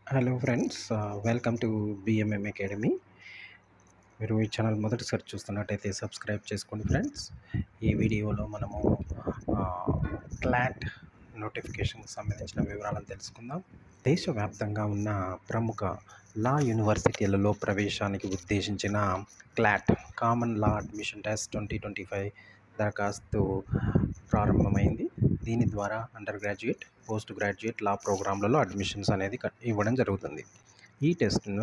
hello friends welcome to BMM academy మీరు ఈ channel మొదటిసారి చూస్తున్నట్టయితే సబ్స్క్రైబ్ చేసుకోండి ఫ్రెండ్స్ ఈ వీడియోలో మనము క్లాట్ నోటిఫికేషన్కి సంబంధించిన వివరాలను తెలుసుకుందాం దేశవ్యాప్తంగా ఉన్న ప్రముఖ లా యూనివర్సిటీలలో ప్రవేశానికి ఉద్దేశించిన CLAT common law admission test twenty twenty five దరఖాస్తు ప్రారంభమైంది దీని ద్వారా under graduate post graduate law ప్రోగ్రాంలలో అడ్మిషన్స్ అనేది క- ఇవ్వడం జరుగుతుంది ఈ టెస్ట్ను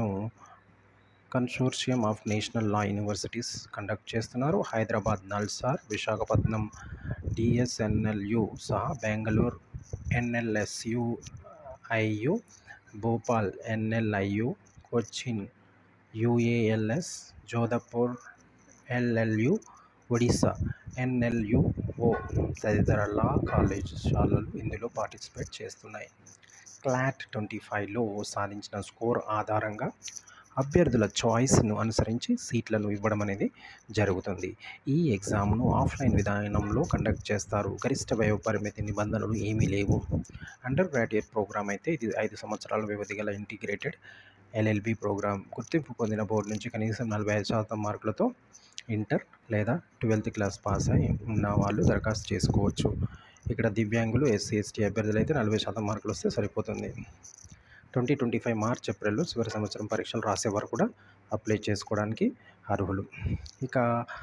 consortium of national law universities conduct చేస్తున్నారు హైదరాబాద్ నల్సార్ విశాఖపట్నం డిఎస్ఎన్ఎల్యు సహా Bengaluru NLSU IU Bhopal NLIU Cochin UALS Jodhpur LLU Odisha NLUO తదితర లా కాలేజీలు ఇందులో పార్టిసిపేట్ చేస్తున్నాయి క్లాట్ ట్వంటీ ఫైవ్లో సాధించిన స్కోర్ ఆధారంగా అభ్యర్థుల చాయిస్ను అనుసరించి సీట్లను ఇవ్వడం అనేది జరుగుతుంది ఈ ఎగ్జామ్ను ఆఫ్లైన్ విధానంలో కండక్ట్ చేస్తారు గరిష్ట వయో పరిమితి నిబంధనలు ఏమీ లేవు అండర్ గ్రాడ్యుయేట్ ప్రోగ్రామ్ అయితే ఇది ఐదు సంవత్సరాల వ్యవధి గల ఇంటిగ్రేటెడ్ ఎల్ఎల్బి ప్రోగ్రామ్ గుర్తింపు పొందిన బోర్డు నుంచి కనీసం నలభై ఐదు శాతం మార్కులతో ఇంటర్ లేదా ట్వెల్త్ క్లాస్ పాస్ అయి ఉన్న వాళ్ళు దరఖాస్తు చేసుకోవచ్చు ఇక్కడ దివ్యాంగులు ఎస్సీ ఎస్టీ అభ్యర్థులు అయితే నలభై శాతం మార్కులు వస్తే సరిపోతుంది ట్వంటీ ట్వంటీ ఫైవ్ మార్చ్ ఏప్రిల్లో చివరి సంవత్సరం పరీక్షలు రాసేవారు కూడా అప్లై చేసుకోవడానికి అర్హులు ఇక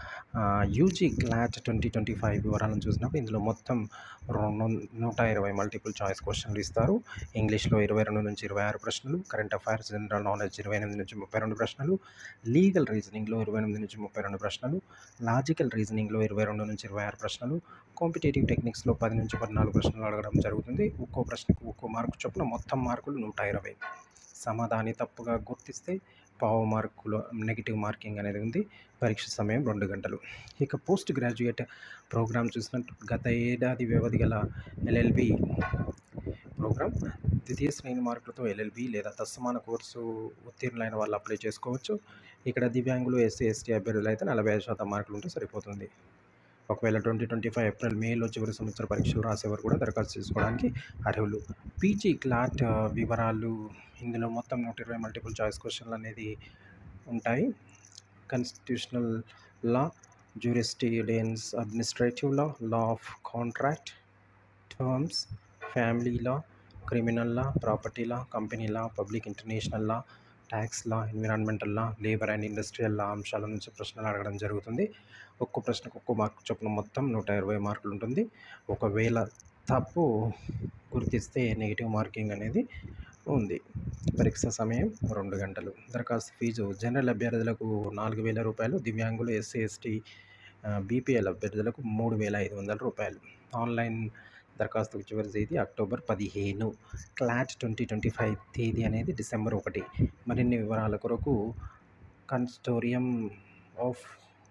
UG CLAT twenty twenty five వివరాలను చూసినప్పుడు ఇందులో మొత్తం రెండు నూట ఇరవై మల్టిపుల్ చాయిస్ క్వశ్చన్లు ఇస్తారు ఇంగ్లీష్లో ఇరవై రెండు నుంచి ఇరవై ఆరు ప్రశ్నలు కరెంట్ అఫైర్స్ జనరల్ నాలెడ్జ్ ఇరవై ఎనిమిది నుంచి ముప్పై రెండు ప్రశ్నలు లీగల్ రీజనింగ్లో ఇరవై ఎనిమిది నుంచి ముప్పై రెండు ప్రశ్నలు లాజికల్ రీజనింగ్లో ఇరవై రెండు నుంచి ఇరవై ఆరు ప్రశ్నలు కాంపిటేటివ్ టెక్నిక్స్లో పది నుంచి పద్నాలుగు ప్రశ్నలు అడగడం జరుగుతుంది ఒక్కో ప్రశ్నకు ఒక్కో మార్కు చొప్పున మొత్తం మార్కులు నూట ఇరవై సమాధాని తప్పుగా గుర్తిస్తే పావు మార్కులు నెగిటివ్ మార్కింగ్ అనేది ఉంది పరీక్ష సమయం రెండు గంటలు ఇక పోస్ట్ గ్రాడ్యుయేట్ ప్రోగ్రామ్ చూసినట్టు గత ఏడాది వ్యవధి గల ఎల్ఎల్బి ప్రోగ్రామ్ ద్వితీయ శ్రేణి మార్కులతో ఎల్ఎల్బి లేదా తత్సమాన కోర్సు ఉత్తీర్ణులైన వాళ్ళు అప్లై చేసుకోవచ్చు ఇక్కడ దివ్యాంగులు ఎస్సీ ఎస్టీ అభ్యర్థులు అయితే నలభై ఐదు శాతం మార్కులు ఉంటే సరిపోతుంది ఒకవేళ ట్వంటీ ట్వంటీ ఫైవ్ ఏప్రిల్ మేలో చివరి సంవత్సర పరీక్షలు రాసేవారు కూడా దరఖాస్తు చేసుకోవడానికి అర్హులు పీజీ క్లాట్ ఆ, వివరాలు ఇందులో మొత్తం నూట ఇరవై మల్టిపుల్ చాయిస్ క్వశ్చన్లు అనేది ఉంటాయి constitutional law jurisprudence administrative law law of contract terms family law criminal law property law company law public international law tax law environmental law labour and industrial law అంశాల నుంచి ప్రశ్నలు అడగడం జరుగుతుంది ఒక్కో ప్రశ్నకు ఒక్కో మార్కు చొప్పున మొత్తం నూట ఇరవై మార్కులు ఉంటుంది ఒకవేళ తప్పు గుర్తిస్తే నెగిటివ్ మార్కింగ్ అనేది ఉంది పరీక్ష సమయం రెండు గంటలు దరఖాస్తు ఫీజు జనరల్ అభ్యర్థులకు నాలుగు వేల రూపాయలు దివ్యాంగులు ఎస్సీ ఎస్టీ బీపీఎల్ అభ్యర్థులకు మూడు వేల ఐదు వందల రూపాయలు ఆన్లైన్ దరఖాస్తుకు చివరి తేదీ అక్టోబర్ పదిహేను క్లాట్ ట్వంటీ ట్వంటీ ఫైవ్ తేదీ అనేది డిసెంబర్ ఒకటి మరిన్ని వివరాల కొరకు consortium of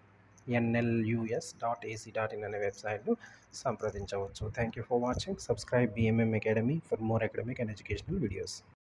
NLUs dot AC dot in అనే వెబ్సైట్ను సంప్రదించవచ్చు thank you for watching subscribe BMM academy for more academic and educational videos